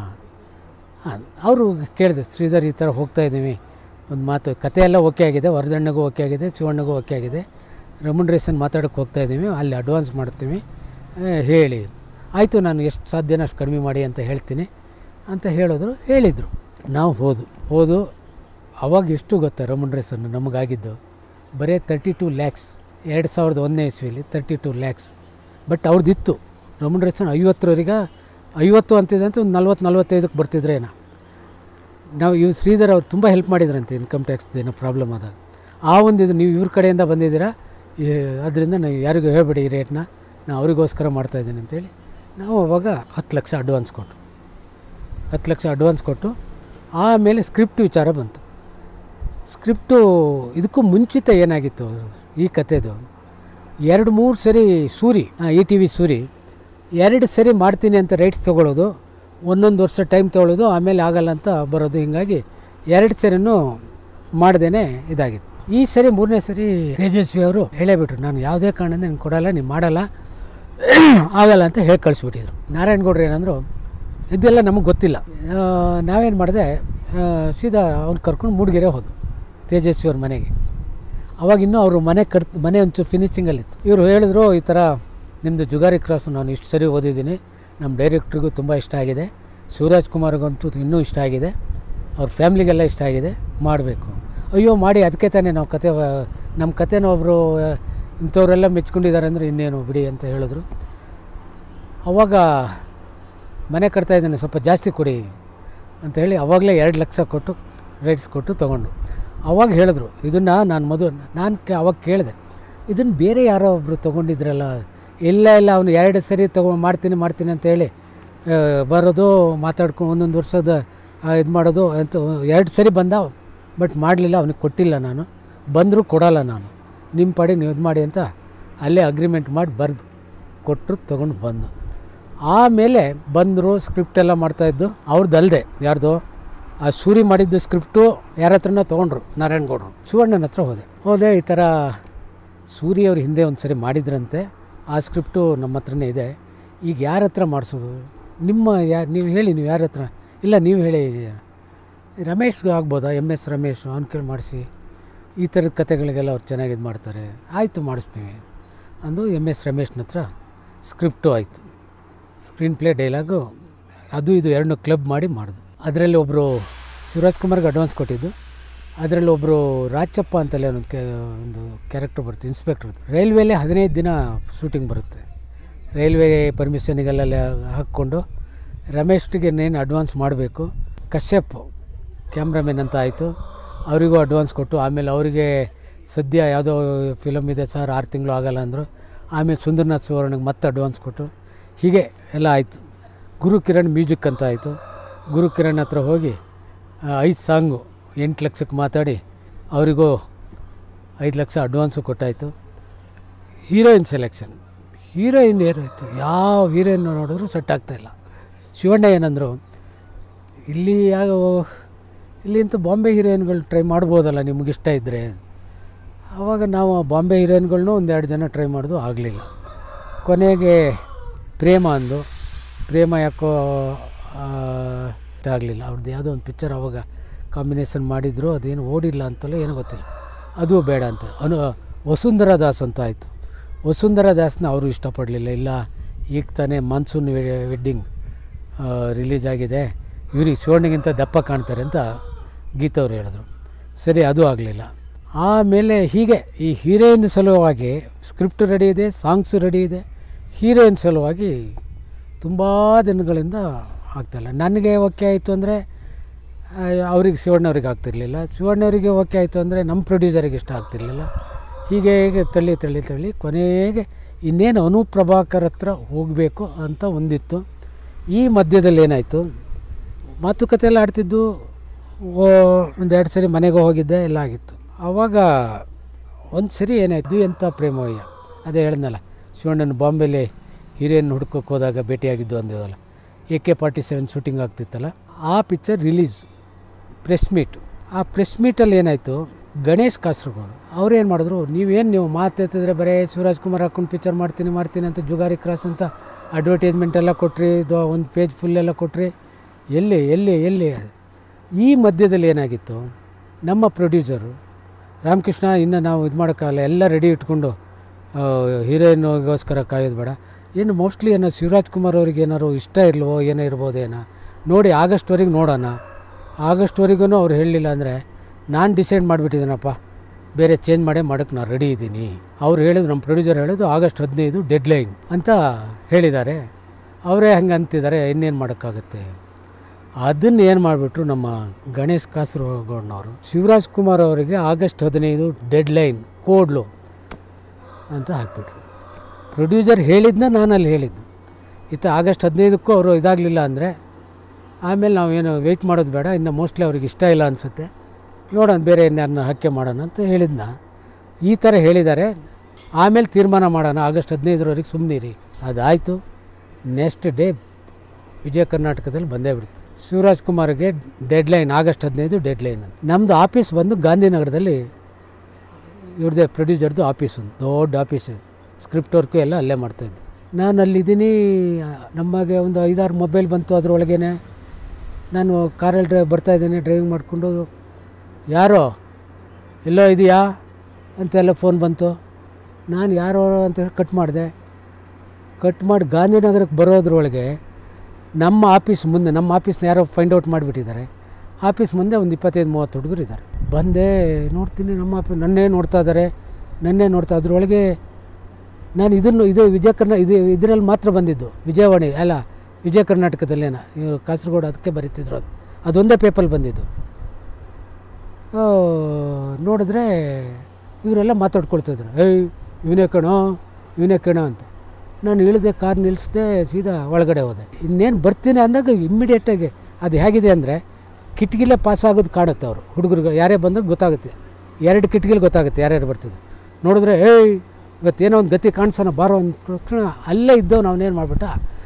ಅವರು ಕೇಳಿದೆ ಶ್ರೀಧರ್ ಈ ಥರ ಹೋಗ್ತಾ ಇದ್ದೀವಿ ಒಂದು ಮಾತು ಕತೆ ಎಲ್ಲ ಓಕೆ ಆಗಿದೆ ವರದಣ್ಣಗೂ ಓಕೆ ಆಗಿದೆ ಶಿವಣ್ಣಗೂ ಓಕೆ ಆಗಿದೆ ರೆಮುಂಡ್ರೇಷನ್ ಮಾತಾಡೋಕ್ಕೆ ಹೋಗ್ತಾ ಇದ್ದೀವಿ ಅಲ್ಲಿ ಅಡ್ವಾನ್ಸ್ ಮಾಡ್ತೀವಿ ಆ, ಹೇಳಿ ಆಯಿತು ನಾನು ಎಷ್ಟು ಸಾಧ್ಯನೋ ಅಷ್ಟು ಕಡಿಮೆ ಮಾಡಿ ಅಂತ ಹೇಳ್ತೀನಿ ಅಂತ ಹೇಳಿದ್ರು ಹೇಳಿದರು ನಾವು ಹೋದು ಹೋದು ಅವಾಗ ಎಷ್ಟು ಗೊತ್ತಾ ರೆಮುಂಡ್ರೇಷನ್ ನಮಗಾಗಿದ್ದು ಬರೀ ತರ್ಟಿ ಟು ಲ್ಯಾಕ್ಸ್ ಎರಡು ಸಾವಿರದ ಒಂದನೇ ಇಸ್ವಿಲಿ ತರ್ಟಿ ಟು ಲ್ಯಾಕ್ಸ್ ಬಟ್ ಅವ್ರದ್ದಿತ್ತು ರೆಮುಂಡ್ರೇಷನ್ ಐವತ್ತರವರೆಗೆ ಐವತ್ತು ಅಂತಿದೆ ಅಂತ ಒಂದು ನಲ್ವತ್ತು ನಲ್ವತ್ತೈದಕ್ಕೆ ಬರ್ತಿದ್ರೇನೋ ನಾವು ಇವ್ ಶ್ರೀಧರ್ ಅವ್ರು ತುಂಬ ಹೆಲ್ಪ್ ಮಾಡಿದ್ರಂತೆ ಇನ್ಕಮ್ ಟ್ಯಾಕ್ಸ್ ಏನೋ ಪ್ರಾಬ್ಲಮ್ ಆದಾಗ ಆ ಒಂದು ಇದು ನೀವು ಇವ್ರ ಕಡೆಯಿಂದ ಬಂದಿದ್ದೀರಾ ಅದರಿಂದ ನಾವು ಯಾರಿಗೂ ಹೇಳ್ಬೇಡಿ ಈ ರೇಟ್ನ ನಾನು ಅವರಿಗೋಸ್ಕರ ಮಾಡ್ತಾಯಿದ್ದೀನಿ ಅಂತೇಳಿ ನಾವು ಅವಾಗ ಹತ್ತು ಲಕ್ಷ ಅಡ್ವಾನ್ಸ್ ಕೊಟ್ಟು ಹತ್ತು ಲಕ್ಷ ಅಡ್ವಾನ್ಸ್ ಕೊಟ್ಟು ಆಮೇಲೆ ಸ್ಕ್ರಿಪ್ಟ್ ವಿಚಾರ ಬಂತು ಸ್ಕ್ರಿಪ್ಟು ಇದಕ್ಕೂ ಮುಂಚಿತ ಏನಾಗಿತ್ತು ಈ ಕಥೆದು ಎರಡು ಮೂರು ಸರಿ Suri E T V Suri ಎರಡು ಸರಿ ಮಾಡ್ತೀನಿ ಅಂತ ರೈಟ್ಸ್ ತೊಗೊಳ್ಳೋದು ಒಂದೊಂದು ವರ್ಷ ಟೈಮ್ ತೊಗೊಳ್ಳೋದು ಆಮೇಲೆ ಆಗಲ್ಲ ಅಂತ ಬರೋದು ಹೀಗಾಗಿ ಎರಡು ಸರಿನೂ ಮಾಡ್ದೇ ಇದಾಗಿತ್ತು ಈ ಸರಿ ಮೂರನೇ ಸರಿ ತೇಜಸ್ವಿ ಅವರು ಹೇಳೇಬಿಟ್ರು ನಾನು ಯಾವುದೇ ಕಾರಣದಿಂದ ನೀನು ಕೊಡಲ್ಲ ನೀನು ಮಾಡಲ್ಲ ಆಗಲ್ಲ ಅಂತ ಹೇಳಿ ಕಳಿಸ್ಬಿಟ್ಟಿದ್ರು ನಾರಾಯಣಗೌಡ್ರು ಏನಂದರು ಇದೆಲ್ಲ ನಮಗೆ ಗೊತ್ತಿಲ್ಲ ಆ, ನಾವೇನು ಮಾಡಿದೆ ಆ, ಸೀದಾ ಅವ್ನು ಕರ್ಕೊಂಡು ಮೂಡಿಗೆರೆ ಹೋದು ತೇಜಸ್ವಿ ಅವ್ರ ಮನೆಗೆ ಅವಾಗ ಇನ್ನೂ ಅವರು ಮನೆ ಕಟ್ ಮನೆ ಒಂಚೂರು ಫಿನಿಶಿಂಗಲ್ಲಿತ್ತು ಇವರು ಹೇಳಿದ್ರು ಈ ಥರ ನಿಮ್ಮದು ಜುಗಾರಿ ಕ್ರಾಸ್ ನಾನು ಇಷ್ಟು ಸರಿ ಓದಿದ್ದೀನಿ ನಮ್ಮ ಡೈರೆಕ್ಟ್ರಿಗೂ ತುಂಬ ಇಷ್ಟ ಆಗಿದೆ ಶಿವರಾಜ್ ಕುಮಾರ್ಗಂತೂ ಇನ್ನೂ ಇಷ್ಟ ಆಗಿದೆ ಅವ್ರ ಫ್ಯಾಮ್ಲಿಗೆಲ್ಲ ಇಷ್ಟ ಆಗಿದೆ ಮಾಡಬೇಕು ಅಯ್ಯೋ ಮಾಡಿ ಅದಕ್ಕೆ ತಾನೇ ನಾವು ಕತೆ ನಮ್ಮ ಕತೆನ ಒಬ್ಬರು ಇಂಥವರೆಲ್ಲ ಮೆಚ್ಕೊಂಡಿದ್ದಾರೆ ಅಂದರೆ ಇನ್ನೇನು ಬಿಡಿ ಅಂತ ಹೇಳಿದ್ರು ಅವಾಗ ಮನೆ ಕಟ್ತಾ ಇದ್ದಾನೆ ಸ್ವಲ್ಪ ಜಾಸ್ತಿ ಕೊಡಿ ಅಂತ ಹೇಳಿ ಅವಾಗಲೇ ಎರಡು ಲಕ್ಷ ಕೊಟ್ಟು ರೈಟ್ಸ್ ಕೊಟ್ಟು ತೊಗೊಂಡು ಅವಾಗ ಹೇಳಿದ್ರು ಇದನ್ನು ನಾನು ಮೊದಲು ನಾನು ಕೆ ಅವಾಗ ಕೇಳಿದೆ ಇದನ್ನು ಬೇರೆ ಯಾರೋ ಒಬ್ಬರು ತೊಗೊಂಡಿದ್ರಲ್ಲ ಇಲ್ಲ ಇಲ್ಲ ಅವನು ಎರಡು ಸರಿ ತೊಗೊ ಮಾಡ್ತೀನಿ ಮಾಡ್ತೀನಿ ಅಂತ ಹೇಳಿ ಆ, ಬರೋದು ಮಾತಾಡ್ಕೊಂಡು ಒಂದೊಂದು ವರ್ಷದ ಇದು ಮಾಡೋದು ಅಂತ ಎರಡು ಸರಿ ಬಂದ ಬಟ್ ಮಾಡಲಿಲ್ಲ ಅವನಿಗೆ ಕೊಟ್ಟಿಲ್ಲ ನಾನು ಬಂದರೂ ಕೊಡಲ್ಲ ನಾನು ನಿಮ್ಮ ಪಾಡಿ ನೀವು ಇದು ಮಾಡಿ ಅಂತ ಅಲ್ಲೇ ಅಗ್ರಿಮೆಂಟ್ ಮಾಡಿ ಬರೆದು ಕೊಟ್ಟರು ತೊಗೊಂಡು ಬಂದು ಆಮೇಲೆ ಬಂದರು ಸ್ಕ್ರಿಪ್ಟ್ ಎಲ್ಲ ಮಾಡ್ತಾಯಿದ್ದು ಅವ್ರದ್ದು ಅಲ್ಲದೆ ಯಾರ್ದು ಆ ಸೂರಿ ಮಾಡಿದ್ದು ಸ್ಕ್ರಿಪ್ಟು ಯಾರ ಹತ್ರನ ತೊಗೊಂಡ್ರು ನಾರಾಯಣಗೌಡರು ಶಿವಣ್ಣನ ಹತ್ರ ಹೋದೆ ಹೋದೆ ಈ ಥರ ಸೂರಿ ಅವ್ರು ಹಿಂದೆ ಒಂದು ಸರಿ ಮಾಡಿದ್ರಂತೆ ಆ ಸ್ಕ್ರಿಪ್ಟು ನಮ್ಮ ಹತ್ರನೇ ಇದೆ ಈಗ ಯಾರ ಹತ್ರ ಮಾಡಿಸೋದು ನಿಮ್ಮ ಯಾ ನೀವು ಹೇಳಿ ನೀವು ಯಾರ ಹತ್ರ ಇಲ್ಲ ನೀವು ಹೇಳಿ ರಮೇಶ್ಗೆ ಆಗ್ಬೋದಾ ಎಮ್ ಎಸ್ ರಮೇಶ್ ಅವ್ನ ಕೇಳಿ ಮಾಡಿಸಿ ಈ ಥರದ ಕತೆಗಳಿಗೆಲ್ಲ ಅವ್ರು ಚೆನ್ನಾಗಿ ಇದು ಮಾಡ್ತಾರೆ ಆಯಿತು ಮಾಡಿಸ್ತೀವಿ ಅಂದು ಎಮ್ ಎಸ್ ರಮೇಶ್ನ ಹತ್ರ ಸ್ಕ್ರಿಪ್ಟು ಆಯಿತು ಸ್ಕ್ರೀನ್ ಪ್ಲೇ ಡೈಲಾಗು ಅದು ಇದು ಎರಡನ್ನೂ ಕ್ಲಬ್ ಮಾಡಿ ಮಾಡಿದ್ರು ಅದರಲ್ಲಿ ಒಬ್ಬರು ಶಿವರಾಜ್ ಕುಮಾರ್ಗೆ ಅಡ್ವಾನ್ಸ್ ಕೊಟ್ಟಿದ್ದು ಅದರಲ್ಲಿ ಒಬ್ಬರು ರಾಚಪ್ಪ ಅಂತಲೇ ಒಂದು ಕೆ ಒಂದು ಕ್ಯಾರೆಕ್ಟರ್ ಬರುತ್ತೆ ಇನ್ಸ್ಪೆಕ್ಟ್ರ್ ರೈಲ್ವೇಲೇ ಹದಿನೈದು ದಿನ ಶೂಟಿಂಗ್ ಬರುತ್ತೆ ರೈಲ್ವೆ ಪರ್ಮಿಷನಿಗೆಲ್ಲ ಹಾಕ್ಕೊಂಡು ರಮೇಶ್ಗೆ ನೇನು ಅಡ್ವಾನ್ಸ್ ಮಾಡಬೇಕು ಕಶ್ಯಪ್ ಕ್ಯಾಮ್ರಾಮನ್ ಅಂತ ಆಯಿತು ಅವರಿಗೂ ಅಡ್ವಾನ್ಸ್ ಕೊಟ್ಟು ಆಮೇಲೆ ಅವರಿಗೆ ಸದ್ಯ ಯಾವುದೋ ಫಿಲಮ್ ಇದೆ ಸರ್ ಆರು ತಿಂಗಳು ಆಗಲ್ಲ ಅಂದರು ಆಮೇಲೆ ಸುಂದರ್ನಾಥ್ ಸುವರ್ಣಗೆ ಮತ್ತೆ ಅಡ್ವಾನ್ಸ್ ಕೊಟ್ಟು ಹೀಗೆ ಎಲ್ಲ ಆಯಿತು ಗುರು ಕಿರಣ್ ಮ್ಯೂಸಿಕ್ ಅಂತ ಆಯಿತು ಗುರು ಕಿರಣ್ ಹತ್ರ ಹೋಗಿ ಐದು ಸಾಂಗು ಎಂಟು ಲಕ್ಷಕ್ಕೆ ಮಾತಾಡಿ ಅವರಿಗೂ ಐದು ಲಕ್ಷ ಅಡ್ವಾನ್ಸು ಕೊಟ್ಟಾಯಿತು ಹೀರೋಯಿನ್ ಸೆಲೆಕ್ಷನ್ ಹೀರೋಯಿನ್ ಏನಾಯಿತು ಯಾವ ಹೀರೋಯಿನ್ ನೋಡಿದ್ರು ಸೆಟ್ ಆಗ್ತಾಯಿಲ್ಲ ಶಿವಣ್ಣ ಏನಂದರು ಇಲ್ಲಿ ಯಾವ ಇಲ್ಲಿ ಇಂಥ ಬಾಂಬೆ ಹೀರೋಯಿನ್ಗಳು ಟ್ರೈ ಮಾಡ್ಬೋದಲ್ಲ ನಿಮ್ಗೆ ಇಷ್ಟ ಇದ್ದರೆ ಆವಾಗ ನಾವು ಬಾಂಬೆ ಹೀರೋಯಿನ್ಗಳ್ನೂ ಒಂದೆರಡು ಜನ ಟ್ರೈ ಮಾಡಿದ್ವು ಆಗಲಿಲ್ಲ ಕೊನೆಗೆ ಪ್ರೇಮ ಅಂದು ಪ್ರೇಮ ಯಾಕೋ ಆಗಲಿಲ್ಲ ಅವ್ರದ್ದು ಯಾವುದೋ ಒಂದು ಪಿಕ್ಚರ್ ಅವಾಗ ಕಾಂಬಿನೇಷನ್ ಮಾಡಿದ್ರು ಅದೇನು ಓಡಿಲ್ಲ ಅಂತಲೋ ಏನೋ ಗೊತ್ತಿಲ್ಲ ಅದು ಬೇಡ ಅಂತ ಅನು ವಸುಂಧರಾ ದಾಸ್ ಅಂತ ಆಯಿತು ವಸುಂಧರಾ ದಾಸ್ನ ಅವರು ಇಷ್ಟಪಡಲಿಲ್ಲ ಇಲ್ಲ ಈಗ ತಾನೇ ಮಾನ್ಸೂನ್ ವೆಡ್ಡಿಂಗ್ ರಿಲೀಸ್ ಆಗಿದೆ ಇವ್ರಿಗೆ ಶಿವಣ್ಣಗಿಂತ ದಪ್ಪ ಕಾಣ್ತಾರೆ ಅಂತ ಗೀತವ್ರು ಹೇಳಿದ್ರು ಸರಿ ಅದು ಆಗಲಿಲ್ಲ ಆಮೇಲೆ ಹೀಗೆ ಈ ಹೀರೋಯಿನ್ ಸಲುವಾಗಿ ಸ್ಕ್ರಿಪ್ಟ್ ರೆಡಿ ಇದೆ ಸಾಂಗ್ಸ್ ರೆಡಿ ಇದೆ ಹೀರೋಯಿನ್ ಸಲುವಾಗಿ ತುಂಬ ದಿನಗಳಿಂದ ಆಗ್ತಾಯಿಲ್ಲ ನನಗೆ ಓಕೆ ಆಯಿತು ಅಂದರೆ ಅವ್ರಿಗೆ ಶಿವಣ್ಣವ್ರಿಗೆ ಆಗ್ತಿರ್ಲಿಲ್ಲ ಶಿವಣ್ಣವರಿಗೆ ಓಕೆ ಆಯಿತು ಅಂದರೆ ನಮ್ಮ ಪ್ರೊಡ್ಯೂಸರಿಗೆ ಇಷ್ಟ ಆಗ್ತಿರ್ಲಿಲ್ಲ ಹೀಗೆ ಹೀಗೆ ತಳ್ಳಿ ತಳ್ಳಿ ತಳ್ಳಿ ಕೊನೆಗೆ ಇನ್ನೇನು ಅನೂಪ್ ಪ್ರಭಾಕರ್ ಹತ್ರ ಹೋಗಬೇಕು ಅಂತ ಒಂದಿತ್ತು ಈ ಮಧ್ಯದಲ್ಲಿ ಏನಾಯಿತು ಮಾತುಕತೆ ಎಲ್ಲ ಆಡ್ತಿದ್ದು ಓ ಒಂದೆರಡು ಸರಿ ಮನೆಗೆ ಹೋಗಿದ್ದೆ ಎಲ್ಲ ಆಗಿತ್ತು ಆವಾಗ ಒಂದು ಸರಿ ಏನಾಯಿತು ಎಂಥ ಪ್ರೇಮವಯ್ಯ ಅದೇ ಹೇಳ್ದನಲ್ಲ ಶಿವಣ್ಣನ ಬಾಂಬೆಲಿ ಹೀರೋಯಿನ್ ಹುಡ್ಕೋಕೆ ಹೋದಾಗ ಭೇಟಿಯಾಗಿದ್ದು ಅಂದೇವಲ್ಲ A K forty seven shooting ಆಗ್ತಿತ್ತಲ್ಲ ಆ ಪಿಕ್ಚರ್ ರಿಲೀಸ್ ಪ್ರೆಸ್ ಮೀಟ್ ಆ ಪ್ರೆಸ್ ಮೀಟಲ್ಲಿ ಏನಾಯಿತು ಗಣೇಶ್ ಕಾಸರಗೋಡು ಅವ್ರೇನು ಮಾಡಿದ್ರು ನೀವೇನು ನೀವು ಮಾತೆತ್ತಿದ್ರೆ ಬರೀ ಶಿವರಾಜ್ ಕುಮಾರ್ ಹಾಕೊಂಡು ಪಿಕ್ಚರ್ ಮಾಡ್ತೀನಿ ಮಾಡ್ತೀನಿ ಅಂತ ಜುಗಾರಿ ಕ್ರಾಸ್ ಅಂತ ಅಡ್ವರ್ಟೈಸ್ಮೆಂಟ್ ಎಲ್ಲ ಕೊಟ್ರಿ ಇದು ಒಂದು ಪೇಜ್ ಫುಲ್ ಎಲ್ಲ ಕೊಟ್ರಿ ಎಲ್ಲಿ ಎಲ್ಲಿ ಎಲ್ಲಿ ಈ ಮಧ್ಯದಲ್ಲಿ ಏನಾಗಿತ್ತು ನಮ್ಮ ಪ್ರೊಡ್ಯೂಸರು ರಾಮಕೃಷ್ಣ ಇನ್ನು ನಾವು ಇದು ಮಾಡೋಕ್ಕಾಗಲ್ಲ ಎಲ್ಲ ರೆಡಿ ಇಟ್ಕೊಂಡು ಹೀರೋಯಿನ್ಗೋಸ್ಕರ ಕಾಯೋದು ಬೇಡ ಏನು ಮೋಸ್ಟ್ಲಿ ಏನೋ ಶಿವರಾಜ್ ಕುಮಾರ್ ಅವ್ರಿಗೆ ಏನಾರು ಇಷ್ಟ ಇರಲ್ವೋ ಏನೋ ಇರ್ಬೋದೇನೋ ನೋಡಿ ಆಗಸ್ಟ್ವರೆಗೆ ನೋಡೋಣ ಆಗಸ್ಟ್ವರೆಗೂ ಅವ್ರು ಹೇಳಲಿಲ್ಲ ಅಂದರೆ ನಾನು ಡಿಸೈಡ್ ಮಾಡಿಬಿಟ್ಟಿದ್ದೀನಪ್ಪ ಬೇರೆ ಚೇಂಜ್ ಮಾಡೇ ಮಾಡೋಕ್ಕೆ ನಾನು ರೆಡಿ ಇದ್ದೀನಿ ಅವ್ರು ಹೇಳಿದ್ರು ನಮ್ಮ ಪ್ರೊಡ್ಯೂಸರ್ ಹೇಳಿದ್ರು ಆಗಸ್ಟ್ ಹದಿನೈದು ಡೆಡ್ಲೈನ್ ಅಂತ ಹೇಳಿದ್ದಾರೆ ಅವರೇ ಹಂಗೆ ಅಂತಿದ್ದಾರೆ ಇನ್ನೇನು ಮಾಡೋಕ್ಕಾಗುತ್ತೆ ಅದನ್ನು ಏನು ಮಾಡಿಬಿಟ್ರು ನಮ್ಮ ಗಣೇಶ್ ಕಾಸರಗೋಡ್ನವರು ಶಿವರಾಜ್ ಕುಮಾರ್ ಅವರಿಗೆ ಆಗಸ್ಟ್ ಹದಿನೈದು ಡೆಡ್ಲೈನ್ ಕೋಡ್ಲು ಅಂತ ಹಾಕ್ಬಿಟ್ರು ಪ್ರೊಡ್ಯೂಸರ್ ಹೇಳಿದ್ನ ನಾನು ಅಲ್ಲಿ ಹೇಳಿದ್ದು ಇತ್ತು ಆಗಸ್ಟ್ ಹದಿನೈದಕ್ಕೂ ಅವರು ಇದಾಗಲಿಲ್ಲ ಅಂದರೆ ಆಮೇಲೆ ನಾವೇನು ವೆಯ್ಟ್ ಮಾಡೋದು ಬೇಡ ಇನ್ನು ಮೋಸ್ಟ್ಲಿ ಅವ್ರಿಗೆ ಇಷ್ಟ ಇಲ್ಲ ಅನಿಸುತ್ತೆ ನೋಡೋಣ ಬೇರೆ ಇನ್ಯಾರನ್ನ ಹಕ್ಕೆ ಮಾಡೋಣ ಅಂತ ಹೇಳಿದ್ನ ಈ ಥರ ಹೇಳಿದ್ದಾರೆ ಆಮೇಲೆ ತೀರ್ಮಾನ ಮಾಡೋಣ ಆಗಸ್ಟ್ ಹದಿನೈದರವರೆಗೆ ಸುಮ್ಮನಿರಿ ಅದಾಯಿತು ನೆಕ್ಸ್ಟ್ ಡೇ ವಿಜಯ ಕರ್ನಾಟಕದಲ್ಲಿ ಬಂದೇ ಬಿಡ್ತು ಶಿವರಾಜ್ ಕುಮಾರ್ಗೆ ಡೆಡ್ಲೈನ್ ಆಗಸ್ಟ್ ಹದಿನೈದು ಡೆಡ್ಲೈನ್ ಅಂತ ನಮ್ಮದು ಆಫೀಸ್ ಬಂದು ಗಾಂಧಿನಗರದಲ್ಲಿ ಇವ್ರದ್ದೇ ಪ್ರೊಡ್ಯೂಸರ್ದು ಆಫೀಸ್ ಒಂದು ದೊಡ್ಡ ಆಫೀಸ್ ಸ್ಕ್ರಿಪ್ಟ್ ವರ್ಕು ಎಲ್ಲ ಅಲ್ಲೇ ಮಾಡ್ತಾಯಿದ್ದೆ ನಾನು ಅಲ್ಲಿದ್ದೀನಿ ನಮಗೆ ಒಂದು ಐದಾರು ಮೊಬೈಲ್ ಬಂತು ಅದರೊಳಗೇನೆ ನಾನು ಕಾರಲ್ಲಿ ಡ್ರೈವ್ ಬರ್ತಾಯಿದ್ದೀನಿ ಡ್ರೈವಿಂಗ್ ಮಾಡಿಕೊಂಡು ಯಾರೋ ಎಲ್ಲೋ ಇದೆಯಾ ಅಂತೆಲ್ಲ ಫೋನ್ ಬಂತು ನಾನು ಯಾರೋ ಅಂತ ಹೇಳಿ ಕಟ್ ಮಾಡಿದೆ ಕಟ್ ಮಾಡಿ ಗಾಂಧಿನಗರಕ್ಕೆ ಬರೋದ್ರೊಳಗೆ ನಮ್ಮ ಆಫೀಸ್ ಮುಂದೆ ನಮ್ಮ ಆಫೀಸ್ನ ಯಾರೋ ಫೈಂಡ್ ಔಟ್ ಮಾಡಿಬಿಟ್ಟಿದ್ದಾರೆ ಆಫೀಸ್ ಮುಂದೆ ಒಂದು ಇಪ್ಪತ್ತೈದು ಮೂವತ್ತು ಹುಡುಗರು ಇದ್ದಾರೆ ಬಂದೆ ನೋಡ್ತೀನಿ ನಮ್ಮ ಆಫೀಸ್ ನನ್ನೇ ನೋಡ್ತಾ ಇದ್ದಾರೆ ನನ್ನೇ ನೋಡ್ತಾ ಅದ್ರೊಳಗೆ ನಾನು ಇದನ್ನು ಇದು ವಿಜಯ ಕರ್ನಾ ಇದು ಇದರಲ್ಲಿ ಮಾತ್ರ ಬಂದಿದ್ದು ವಿಜಯವಾಣಿ ಅಲ್ಲ ವಿಜಯ ಕರ್ನಾಟಕದಲ್ಲೇನ ಇವರು ಕಾಸರಗೋಡು ಅದಕ್ಕೆ ಬರೀತಿದ್ರು ಅದು ಅದೊಂದೇ ಪೇಪಲ್ಲಿ ಬಂದಿದ್ದು ಆ, ನೋಡಿದ್ರೆ ಇವರೆಲ್ಲ ಮಾತಾಡ್ಕೊಳ್ತಿದ್ರು ಏಯ್ ಇವನೇ ಕಣೋ ಇವನೇ ಕಣೋ ಅಂತ ನಾನು ಇಳಿದೆ ಕಾರ್ ನಿಲ್ಲಿಸ್ದೆ ಸೀದಾ ಒಳಗಡೆ ಹೋದೆ ಇನ್ನೇನು ಬರ್ತೀನಿ ಅಂದಾಗ ಇಮ್ಮಿಡಿಯೇಟಾಗಿ ಅದು ಹೇಗಿದೆ ಅಂದರೆ ಕಿಟಕಿಲೇ ಪಾಸ್ ಆಗೋದು ಕಾಣುತ್ತೆ ಅವರು ಹುಡುಗರು ಯಾರೇ ಬಂದ್ರೆ ಗೊತ್ತಾಗುತ್ತೆ ಎರಡು ಕಿಟಕಿಲಿ ಗೊತ್ತಾಗುತ್ತೆ ಯಾರ್ಯಾರು ಬರ್ತಿದ್ರು ನೋಡಿದ್ರೆ ಏಯ್ ಇವತ್ತೇನೋ ಒಂದು ಗತಿ ಕಾಣಿಸೋಣ ಬಾರೋ ಅಂದ ತಕ್ಷಣ ಅಲ್ಲೇ ಇದ್ದವನು ಅವನೇನು ಮಾಡಿಬಿಟ್ಟ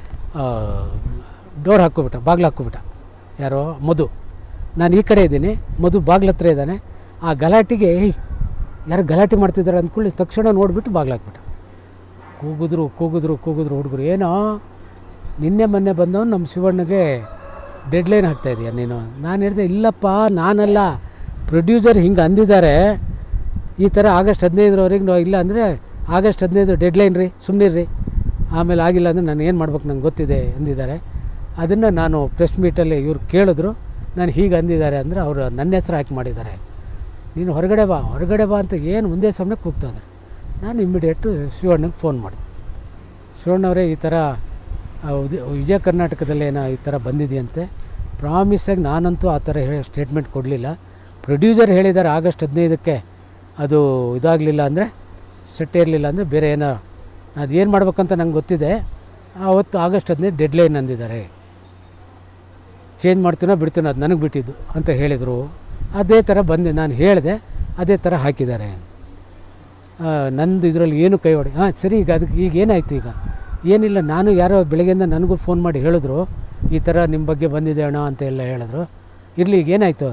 ಡೋರ್ ಹಾಕ್ಕೊಬಿಟ್ಟ ಬಾಗಿಲು ಹಾಕ್ಕೊಬಿಟ್ಟ ಯಾರೋ ಮಧು ನಾನು ಈ ಕಡೆ ಇದ್ದೀನಿ ಮಧು ಬಾಗ್ಲ ಹತ್ರ ಇದ್ದಾನೆ ಆ ಗಲಾಟೆಗೆ ಏಯ್ ಯಾರು ಗಲಾಟೆ ಮಾಡ್ತಿದ್ದಾರೆ ಅಂದ್ಕೊಳ್ಳಿ ತಕ್ಷಣ ನೋಡಿಬಿಟ್ಟು ಬಾಗ್ಲು ಹಾಕ್ಬಿಟ್ಟ ಕೂಗಿದ್ರು ಕೂಗಿದ್ರು ಕೂಗಿದ್ರು ಹುಡುಗರು ಏನೋ ನಿನ್ನೆ ಮೊನ್ನೆ ಬಂದವನು ನಮ್ಮ ಶಿವಣ್ಣಗೆ ಡೆಡ್ಲೈನ್ ಹಾಕ್ತಾ ಇದೀಯ ನೀನು ನಾನು ಹೇಳಿದೆ ಇಲ್ಲಪ್ಪ ನಾನಲ್ಲ ಪ್ರೊಡ್ಯೂಸರ್ ಹಿಂಗೆ ಅಂದಿದ್ದಾರೆ ಈ ಥರ ಆಗಸ್ಟ್ ಹದಿನೈದರವರೆಗೆ ನಾವು ಇಲ್ಲ ಅಂದರೆ ಆಗಸ್ಟ್ ಹದಿನೈದು ಡೆಡ್ಲೈನ್ ರೀ ಸುಮ್ಮನಿರ್ರಿ ಆಮೇಲೆ ಆಗಿಲ್ಲ ಅಂದರೆ ನಾನು ಏನು ಮಾಡ್ಬೇಕು ನಂಗೆ ಗೊತ್ತಿದೆ ಅಂದಿದ್ದಾರೆ ಅದನ್ನು ನಾನು ಪ್ರೆಸ್ ಮೀಟಲ್ಲಿ ಇವ್ರು ಕೇಳಿದ್ರು ನಾನು ಹೀಗೆ ಅಂದಿದ್ದಾರೆ ಅಂದರೆ ಅವರು ನನ್ನ ಹೆಸರು ಹಾಕಿ ಮಾಡಿದ್ದಾರೆ ನೀನು ಹೊರಗಡೆ ಬಾ ಹೊರಗಡೆ ಬಾ ಅಂತ ಏನು ಒಂದೇ ಸಮಯ ಕೂಗ್ತಾ ಇದ್ದಾರೆ ನಾನು ಇಮ್ಮಿಡಿಯೇಟು ಶಿವಣ್ಣಗೆ ಫೋನ್ ಮಾಡಿದೆ ಶಿವಣ್ಣವರೇ ಈ ಥರ ಆ, ಉದಿ- ವಿಜಯ ಕರ್ನಾಟಕದಲ್ಲಿ ಏನೋ ಈ ಥರ ಬಂದಿದೆಯಂತೆ ಪ್ರಾಮಿಸಾಗಿ ನಾನಂತೂ ಆ ಥರ ಹೇಳಿ ಸ್ಟೇಟ್ಮೆಂಟ್ ಕೊಡಲಿಲ್ಲ ಪ್ರೊಡ್ಯೂಸರ್ ಹೇಳಿದ್ದಾರೆ ಆಗಸ್ಟ್ ಹದಿನೈದಕ್ಕೆ ಅದು ಇದಾಗಲಿಲ್ಲ ಅಂದರೆ ಸೆಟ್ ಇರಲಿಲ್ಲ ಅಂದರೆ ಬೇರೆ ಏನೋ ಅದು ಏನು ಮಾಡ್ಬೇಕಂತ ನಂಗೆ ಗೊತ್ತಿದೆ ಆವತ್ತು ಆಗಸ್ಟ್ ಹದಿನೈದು ಡೆಡ್ಲೈನ್ ಅಂದಿದ್ದಾರೆ ಚೇಂಜ್ ಮಾಡ್ತೀನೋ ಬಿಡ್ತೀನೋ ಅದು ನನಗೆ ಬಿಟ್ಟಿದ್ದು ಅಂತ ಹೇಳಿದರು ಅದೇ ಥರ ಬಂದೆ ನಾನು ಹೇಳಿದೆ ಅದೇ ಥರ ಹಾಕಿದ್ದಾರೆ ಆ, ನಂದು ಇದರಲ್ಲಿ ಏನು ಕೈ ಹೊಡೆ ಹಾಂ ಸರಿ ಈಗ ಅದಕ್ಕೆ ಈಗ ಏನಾಯಿತು ಈಗ ಏನಿಲ್ಲ ನಾನು ಯಾರೋ ಬೆಳಗ್ಗೆಯಿಂದ ನನಗೂ ಫೋನ್ ಮಾಡಿ ಹೇಳಿದ್ರು ಈ ಥರ ನಿಮ್ಮ ಬಗ್ಗೆ ಬಂದಿದೆ ಅಣ್ಣ ಅಂತ ಎಲ್ಲ ಹೇಳಿದ್ರು ಇರಲಿ ಈಗ ಏನಾಯಿತು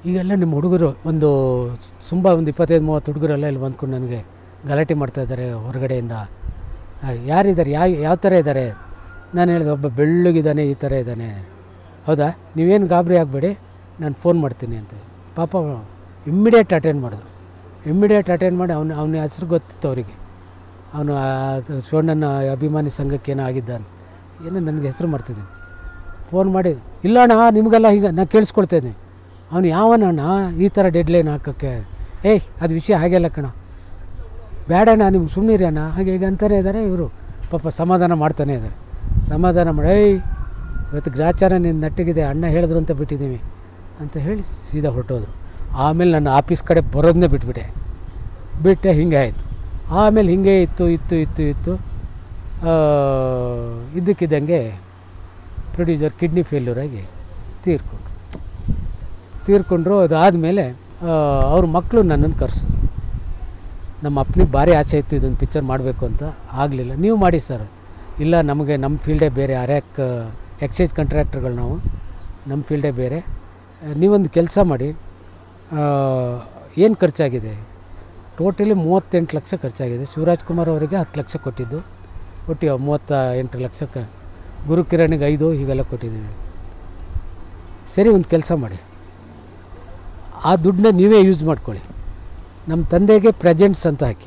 ಈಗೆಲ್ಲ ನಿಮ್ಮ ಹುಡುಗರು ಒಂದು ತುಂಬ ಒಂದು ಇಪ್ಪತ್ತೈದು ಮೂವತ್ತು ಹುಡುಗರೆಲ್ಲ ಇಲ್ಲಿ ಬಂದ್ಕೊಂಡು ನನಗೆ ಗಲಾಟೆ ಮಾಡ್ತಾ ಇದ್ದಾರೆ ಹೊರಗಡೆಯಿಂದ ಆ, ಯಾರಿದ್ದಾರೆ ಯಾವ ಯಾವ ಥರ ಇದ್ದಾರೆ ನಾನು ಹೇಳಿದೆ ಒಬ್ಬ ಬೆಳ್ಳಗಿದ್ದಾನೆ ಈ ಥರ ಇದ್ದಾನೆ ಹೌದಾ ನೀವೇನು ಗಾಬರಿ ಆಗಬೇಡಿ ನಾನು ಫೋನ್ ಮಾಡ್ತೀನಿ ಅಂತ ಪಾಪ ಇಮ್ಮಿಡಿಯೇಟ್ ಅಟೆಂಡ್ ಮಾಡಿದ್ರು ಇಮ್ಮಿಡಿಯೇಟ್ ಅಟೆಂಡ್ ಮಾಡಿ ಅವನು ಅವನ ಹೆಸ್ರು ಗೊತ್ತಿತ್ತು ಅವರಿಗೆ ಅವನು ಶಿವಣ್ಣನ ಅಭಿಮಾನಿ ಸಂಘಕ್ಕೆ ಏನೋ ಆಗಿದ್ದ ಅಂತ ಏನೋ ನನಗೆ ಹೆಸರು ಮಾಡ್ತಿದ್ದೀನಿ ಫೋನ್ ಮಾಡಿ ಇಲ್ಲ ಅಣ್ಣ ನಿಮಗೆಲ್ಲ ಈಗ ನಾನು ಕೇಳಿಸ್ಕೊಳ್ತಾ ಇದ್ದೀನಿ ಅವನು ಯಾವನಣ್ಣ ಈ ಥರ ಡೆಡ್ಲೈನ್ ಹಾಕೋಕ್ಕೆ ಏಯ್ ಅದು ವಿಷಯ ಹಾಗೆಲ್ಲ ಕಣ ಬೇಡಣ್ಣ ನಿಮ್ಗೆ ಸುಮ್ಮನಿರಿ ಅಣ್ಣ ಹಾಗೆ ಈಗ ಅಂತಾನೆ ಇದ್ದಾರೆ ಇವರು ಪಾಪ ಸಮಾಧಾನ ಮಾಡ್ತಾನೆ ಇದ್ದಾರೆ ಸಮಾಧಾನ ಮಾಡಿ ಏಯ್ ಇವತ್ತು ಗ್ರಾಚಾರ ನಿನ್ನ ನಟ್ಟಿಗಿದೆ ಅಣ್ಣ ಹೇಳಿದ್ರು ಅಂತ ಬಿಟ್ಟಿದ್ದೀವಿ ಅಂತ ಹೇಳಿ ಸೀದಾ ಹೊರಟೋದ್ರು ಆಮೇಲೆ ನನ್ನ ಆಫೀಸ್ ಕಡೆ ಬರೋದನ್ನೇ ಬಿಟ್ಬಿಟ್ಟೆ ಬಿಟ್ಟೆ ಹಿಂಗೆ ಆಯಿತು ಆಮೇಲೆ ಹಿಂಗೆ ಇತ್ತು ಇತ್ತು ಇತ್ತು ಇತ್ತು ಆ, ಇದ್ದಕ್ಕಿದ್ದಂಗೆ ಪ್ರೊಡ್ಯೂಸರ್ ಕಿಡ್ನಿ ಫೇಲ್ಯೂರಾಗಿ ತೀರ್ಕೊಂಡ್ರು ತೀರ್ಕೊಂಡ್ರು ಅದಾದಮೇಲೆ ಅವ್ರ ಮಕ್ಕಳು ನನ್ನನ್ನು ಕರೆಸಿದ್ರು ನಮ್ಮ ಅಪ್ಪನಿಗೆ ಭಾರಿ ಆಸೆ ಇತ್ತು ಇದೊಂದು ಪಿಕ್ಚರ್ ಮಾಡಬೇಕು ಅಂತ ಆಗಲಿಲ್ಲ ನೀವು ಮಾಡಿ ಸರ್ ಇಲ್ಲ ನಮಗೆ ನಮ್ಮ ಫೀಲ್ಡೇ ಬೇರೆ ಅರ್ಯಾಕ್ ಎಕ್ಸೈಸ್ ಕಾಂಟ್ರಾಕ್ಟರ್ಗಳು ನಾವು ನಮ್ಮ ಫೀಲ್ಡೇ ಬೇರೆ ಆ, ನೀವೊಂದು ಕೆಲಸ ಮಾಡಿ ಏನು ಖರ್ಚಾಗಿದೆ ಟೋಟಲಿ ಮೂವತ್ತೆಂಟು ಲಕ್ಷ ಖರ್ಚಾಗಿದೆ ಶಿವರಾಜ್ ಕುಮಾರ್ ಅವರಿಗೆ ಹತ್ತು ಲಕ್ಷ ಕೊಟ್ಟಿದ್ದು ಕೊಟ್ಟಿವ ಮೂವತ್ತ ಎಂಟು ಲಕ್ಷಕ್ಕೆ ಗುರುಕಿರಣಿಗೆ ಐದು ಹೀಗೆಲ್ಲ ಕೊಟ್ಟಿದ್ದೀವಿ ಸರಿ ಒಂದು ಕೆಲಸ ಮಾಡಿ ಆ ದುಡ್ಡನ್ನ ನೀವೇ ಯೂಸ್ ಮಾಡ್ಕೊಳ್ಳಿ ನಮ್ಮ ತಂದೆಗೆ ಪ್ರೆಸೆಂಟ್ಸ್ ಅಂತ ಹಾಕಿ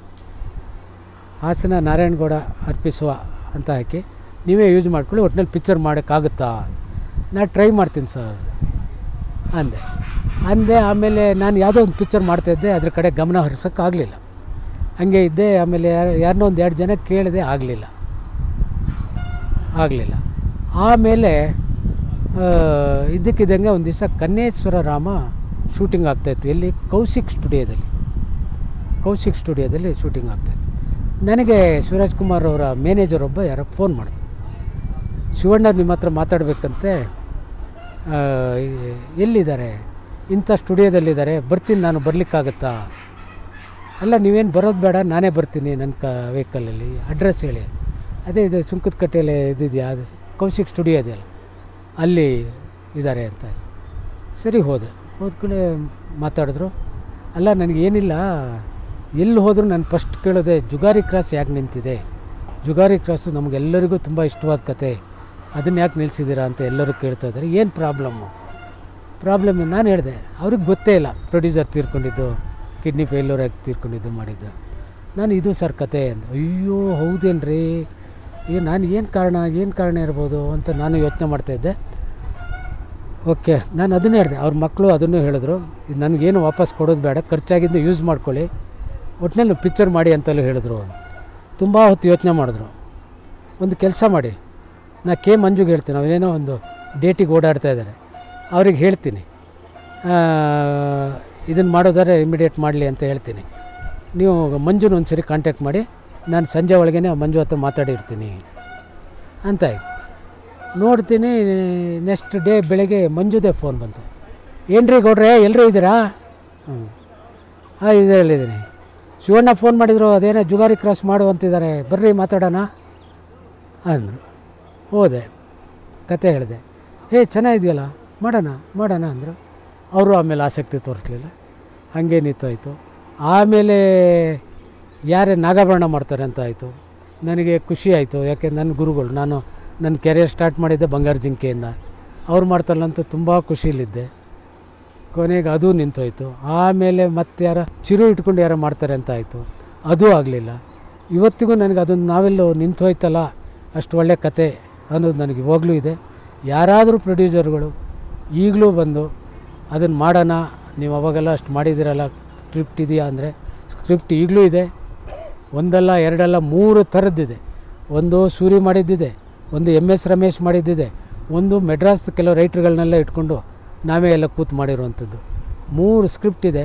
ಹಾಸನ ನಾರಾಯಣಗೌಡ ಅರ್ಪಿಸುವ ಅಂತ ಹಾಕಿ ನೀವೇ ಯೂಸ್ ಮಾಡ್ಕೊಳ್ಳಿ ಒಟ್ಟಿನಲ್ಲಿ ಪಿಕ್ಚರ್ ಮಾಡೋಕ್ಕಾಗುತ್ತಾ ನಾ ಟ್ರೈ ಮಾಡ್ತೀನಿ ಸರ್ ಅಂದೆ ಅಂದೆ ಆಮೇಲೆ ನಾನು ಯಾವುದೋ ಒಂದು ಪಿಕ್ಚರ್ ಮಾಡ್ತಾಯಿದ್ದೆ ಅದ್ರ ಕಡೆ ಗಮನ ಹರಿಸೋಕ್ಕಾಗಲಿಲ್ಲ ಹಾಗೆ ಇದ್ದೆ ಆಮೇಲೆ ಯಾರು ಯಾರನ್ನೋ ಒಂದು ಎರಡು ಜನ ಕೇಳಿದೆ ಆಗಲಿಲ್ಲ ಆಗಲಿಲ್ಲ ಆಮೇಲೆ ಆ, ಇದ್ದಕ್ಕಿದ್ದಂಗೆ ಒಂದು ದಿವಸ ಕನ್ನೇಶ್ವರ ರಾಮ ಶೂಟಿಂಗ್ ಆಗ್ತಾಯಿತ್ತು ಎಲ್ಲಿ ಕೌಶಿಕ್ ಸ್ಟುಡಿಯೋದಲ್ಲಿ ಕೌಶಿಕ್ ಸ್ಟುಡಿಯೋದಲ್ಲಿ ಶೂಟಿಂಗ್ ಆಗ್ತಾಯಿತ್ತು ನನಗೆ ಶಿವರಾಜ್ ಕುಮಾರ್ ಅವರ ಮ್ಯಾನೇಜರ್ ಒಬ್ಬ ಯಾರೋ ಫೋನ್ ಮಾಡಿದೆ ಶಿವಣ್ಣ ನಿಮ್ಮ ಹತ್ರ ಮಾತಾಡಬೇಕಂತೆ ಆ, ಎ- ಎಲ್ಲಿದ್ದಾರೆ ಇಂಥ ಸ್ಟುಡಿಯೋದಲ್ಲಿದ್ದಾರೆ ಬರ್ತೀನಿ ನಾನು ಬರಲಿಕ್ಕಾಗತ್ತಾ ಅಲ್ಲ ನೀವೇನು ಬರೋದು ಬೇಡ ನಾನೇ ಬರ್ತೀನಿ ನನ್ನ ಕ ವೆಹಿಕಲಲ್ಲಿ ಅಡ್ರೆಸ್ ಹೇಳಿ ಅದೇ ಇದು ಸುಂಕದ ಕಟ್ಟೆಯಲ್ಲಿ ಇದಿದೆಯಾ ಅದು ಕೌಶಿಕ್ ಸ್ಟುಡಿಯೋ ಇದೆಯಲ್ಲ ಅಲ್ಲಿ ಇದ್ದಾರೆ ಅಂತ ಸರಿ ಹೋದೆ ಹೋದ ಕೂಡಲೇ ಮಾತಾಡಿದ್ರು ಅಲ್ಲ ನನಗೇನಿಲ್ಲ ಎಲ್ಲಿ ಹೋದರೂ ನಾನು ಫಸ್ಟ್ ಕೇಳೋದೆ ಜುಗಾರಿ ಕ್ರಾಸ್ ಯಾಕೆ ನಿಂತಿದೆ ಜುಗಾರಿ ಕ್ರಾಸು ನಮಗೆಲ್ಲರಿಗೂ ತುಂಬ ಇಷ್ಟವಾದ ಕತೆ ಅದನ್ನು ಯಾಕೆ ನಿಲ್ಲಿಸಿದ್ದೀರಾ ಅಂತ ಎಲ್ಲರೂ ಕೇಳ್ತಾ ಇದ್ದಾರೆ ಏನು ಪ್ರಾಬ್ಲಮ್ಮು ಪ್ರಾಬ್ಲಮ್ ನಾನು ಹೇಳಿದೆ ಅವ್ರಿಗೆ ಗೊತ್ತೇ ಇಲ್ಲ ಪ್ರೊಡ್ಯೂಸರ್ ತೀರ್ಕೊಂಡಿದ್ದು ಕಿಡ್ನಿ ಫೇಲ್ಯೂರ್ ಆಗಿ ತೀರ್ಕೊಂಡಿದ್ದು ಮಾಡಿದ್ದು ನಾನು ಇದು ಸರ್ ಕತೆ ಅಂದ ಅಯ್ಯೋ ಹೌದೇನ್ರಿ ಅಯ್ಯೋ ನಾನು ಏನು ಕಾರಣ ಏನು ಕಾರಣ ಇರ್ಬೋದು ಅಂತ ನಾನು ಯೋಚನೆ ಮಾಡ್ತಾಯಿದ್ದೆ ಓಕೆ ನಾನು ಅದನ್ನೇ ಹೇಳಿದೆ ಅವ್ರ ಮಕ್ಕಳು ಅದನ್ನು ಹೇಳಿದ್ರು ಇದು ನನಗೇನು ವಾಪಸ್ ಕೊಡೋದು ಬೇಡ ಖರ್ಚಾಗಿದ್ದು ಯೂಸ್ ಮಾಡ್ಕೊಳ್ಳಿ ಒಟ್ಟಿನಲ್ಲಿ ಪಿಕ್ಚರ್ ಮಾಡಿ ಅಂತಲೂ ಹೇಳಿದ್ರು ತುಂಬ ಹೊತ್ತು ಯೋಚನೆ ಮಾಡಿದ್ರು ಒಂದು ಕೆಲಸ ಮಾಡಿ ನಾ ಕೆ ಮಂಜುಗೆ ಹೇಳ್ತೀನಿ ಅವನೇನೋ ಒಂದು ಡೇಟಿಗೆ ಓಡಾಡ್ತಾ ಇದ್ದಾರೆ ಅವ್ರಿಗೆ ಹೇಳ್ತೀನಿ ಇದನ್ನು ಮಾಡೋದಾದ್ರೆ ಇಮಿಡಿಯೇಟ್ ಮಾಡಲಿ ಅಂತ ಹೇಳ್ತೀನಿ ನೀವು ಮಂಜುನ ಒಂದು ಸರಿ ಕಾಂಟ್ಯಾಕ್ಟ್ ಮಾಡಿ ನಾನು ಸಂಜೆ ಒಳಗೇ ಮಂಜು ಹತ್ರ ಮಾತಾಡಿರ್ತೀನಿ ಅಂತ ಆಯ್ತು ನೋಡ್ತೀನಿ ನೆಕ್ಸ್ಟ್ ಡೇ ಬೆಳಗ್ಗೆ ಮಂಜುದೇ ಫೋನ್ ಬಂತು ಏನ್ರಿ ಗೌಡ್ರೆ ಎಲ್ಲರೂ ಇದ್ದೀರಾ ಹ್ಞೂ ಹಾಂ ಇದರಲ್ಲಿದ್ದೀನಿ ಶಿವಣ್ಣ ಫೋನ್ ಮಾಡಿದ್ರು ಅದೇನೋ ಜುಗಾರಿ ಕ್ರಾಸ್ ಮಾಡು ಅಂತಿದ್ದಾರೆ ಬರ್ರಿ ಮಾತಾಡೋಣ ಅಂದರು ಹೋದೆ ಕತೆ ಹೇಳಿದೆ ಹೇ ಚೆನ್ನಾಗಿದೆಯಲ್ಲ ಮಾಡೋಣ ಮಾಡೋಣ ಅಂದರು ಅವರು ಆಮೇಲೆ ಆಸಕ್ತಿ ತೋರಿಸ್ಲಿಲ್ಲ ಹಾಗೆ ನಿಂತೋಯ್ತು ಆಮೇಲೆ ಯಾರೇ ನಾಗಾಭರಣ ಮಾಡ್ತಾರೆ ಅಂತ ಆಯಿತು ನನಗೆ ಖುಷಿ ಆಯಿತು ಯಾಕೆ ನನ್ನ ಗುರುಗಳು ನಾನು ನನ್ನ ಕೆರಿಯರ್ ಸ್ಟಾರ್ಟ್ ಮಾಡಿದ್ದೆ ಬಂಗಾರ ಜಿಂಕೆಯಿಂದ ಅವ್ರು ಮಾಡ್ತಾರಲ್ಲ ಅಂತ ತುಂಬ ಖುಷಿಲಿದ್ದೆ ಕೊನೆಗೆ ಅದು ನಿಂತೋಯ್ತು ಆಮೇಲೆ ಮತ್ತೆ ಯಾರೋ ಚಿರು ಇಟ್ಕೊಂಡು ಯಾರೋ ಮಾಡ್ತಾರೆ ಅಂತ ಆಯಿತು ಅದು ಆಗಲಿಲ್ಲ ಇವತ್ತಿಗೂ ನನಗೆ ಅದೊಂದು ನಾವೆಲ್ಲೋ ನಿಂತೋಯ್ತಲ್ಲ ಅಷ್ಟು ಒಳ್ಳೆ ಕತೆ ಅನ್ನೋದು ನನಗೆ ಇವಾಗಲೂ ಇದೆ ಯಾರಾದರೂ ಪ್ರೊಡ್ಯೂಸರ್ಗಳು ಈಗಲೂ ಬಂದು ಅದನ್ನು ಮಾಡೋಣ ನೀವು ಅವಾಗೆಲ್ಲ ಅಷ್ಟು ಮಾಡಿದ್ದೀರಲ್ಲ ಸ್ಕ್ರಿಪ್ಟ್ ಇದೆಯಾ ಅಂದರೆ ಸ್ಕ್ರಿಪ್ಟ್ ಈಗಲೂ ಇದೆ ಒಂದಲ್ಲ ಎರಡಲ್ಲ ಮೂರು ಥರದ್ದಿದೆ ಒಂದು ಸೂರಿ ಮಾಡಿದ್ದಿದೆ ಒಂದು ಎಮ್ ಎಸ್ ರಮೇಶ್ ಮಾಡಿದ್ದಿದೆ ಒಂದು ಮೆಡ್ರಾಸ್ ಕೆಲವು ರೈಟ್ರ್ಗಳನ್ನೆಲ್ಲ ಇಟ್ಕೊಂಡು ನಾವೇ ಎಲ್ಲ ಕೂತು ಮಾಡಿರುವಂಥದ್ದು ಮೂರು ಸ್ಕ್ರಿಪ್ಟ್ ಇದೆ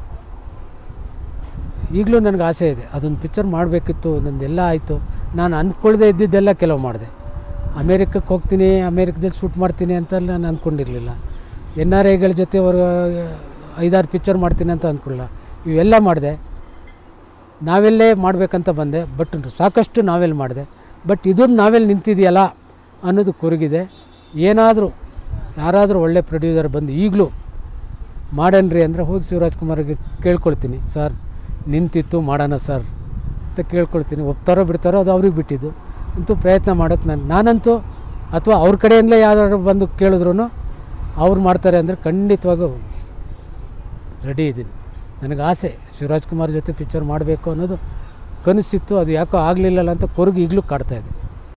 ಈಗಲೂ ನನಗೆ ಆಸೆ ಇದೆ ಅದೊಂದು ಪಿಕ್ಚರ್ ಮಾಡಬೇಕಿತ್ತು ನಂದೆಲ್ಲ ಆಯಿತು ನಾನು ಅಂದ್ಕೊಳ್ದೇ ಇದ್ದಿದ್ದೆಲ್ಲ ಕೆಲವು ಮಾಡಿದೆ ಅಮೇರಿಕಕ್ಕೆ ಹೋಗ್ತೀನಿ ಅಮೇರಿಕದಲ್ಲಿ ಶೂಟ್ ಮಾಡ್ತೀನಿ ಅಂತೆಲ್ಲ ನಾನು ಅಂದ್ಕೊಂಡಿರಲಿಲ್ಲ ಎನ್ ಆರ್ ಐಗಳ ಜೊತೆ ಅವ್ರ ಐದಾರು ಪಿಕ್ಚರ್ ಮಾಡ್ತೀನಿ ಅಂತ ಅಂದ್ಕೊಳ್ಳ ಇವೆಲ್ಲ ಮಾಡಿದೆ ನಾವೆಲ್ಲೇ ಮಾಡಬೇಕಂತ ಬಂದೆ ಬಟ್ ಸಾಕಷ್ಟು ನಾವೆಲ್ ಮಾಡಿದೆ ಬಟ್ ಇದೊಂದು ನಾವೆಲ್ ನಿಂತಿದೆಯಲ್ಲ ಅನ್ನೋದು ಕೊರಗಿದೆ ಏನಾದರೂ ಯಾರಾದರೂ ಒಳ್ಳೆ ಪ್ರೊಡ್ಯೂಸರ್ ಬಂದು ಈಗಲೂ ಮಾಡನ್ರಿ ಅಂದರೆ ಹೋಗಿ ಶಿವರಾಜ್ ಕುಮಾರ್ಗೆ ಕೇಳ್ಕೊಳ್ತೀನಿ ಸರ್ ನಿಂತಿತ್ತು ಮಾಡೋಣ ಸರ್ ಅಂತ ಕೇಳ್ಕೊಳ್ತೀನಿ ಒಪ್ತಾರೋ ಬಿಡ್ತಾರೋ ಅದು ಅವ್ರಿಗೆ ಬಿಟ್ಟಿದ್ದು ಅಂತೂ ಪ್ರಯತ್ನ ಮಾಡೋಕ್ಕೆ ನಾನು ನಾನಂತೂ ಅಥವಾ ಅವ್ರ ಕಡೆಯಿಂದಲೇ ಯಾರು ಬಂದು ಕೇಳಿದ್ರು ಅವ್ರು ಮಾಡ್ತಾರೆ ಅಂದರೆ ಖಂಡಿತವಾಗೂ ರೆಡಿ ಇದ್ದೀನಿ ನನಗೆ ಆಸೆ ಶಿವರಾಜ್ ಕುಮಾರ್ ಜೊತೆ ಪಿಕ್ಚರ್ ಮಾಡಬೇಕು ಅನ್ನೋದು ಕನಸಿತ್ತು ಅದು ಯಾಕೋ ಆಗಲಿಲ್ಲಲ್ಲ ಅಂತ ಕೊರಗು ಈಗಲೂ ಕಾಡ್ತಾ ಇದೆ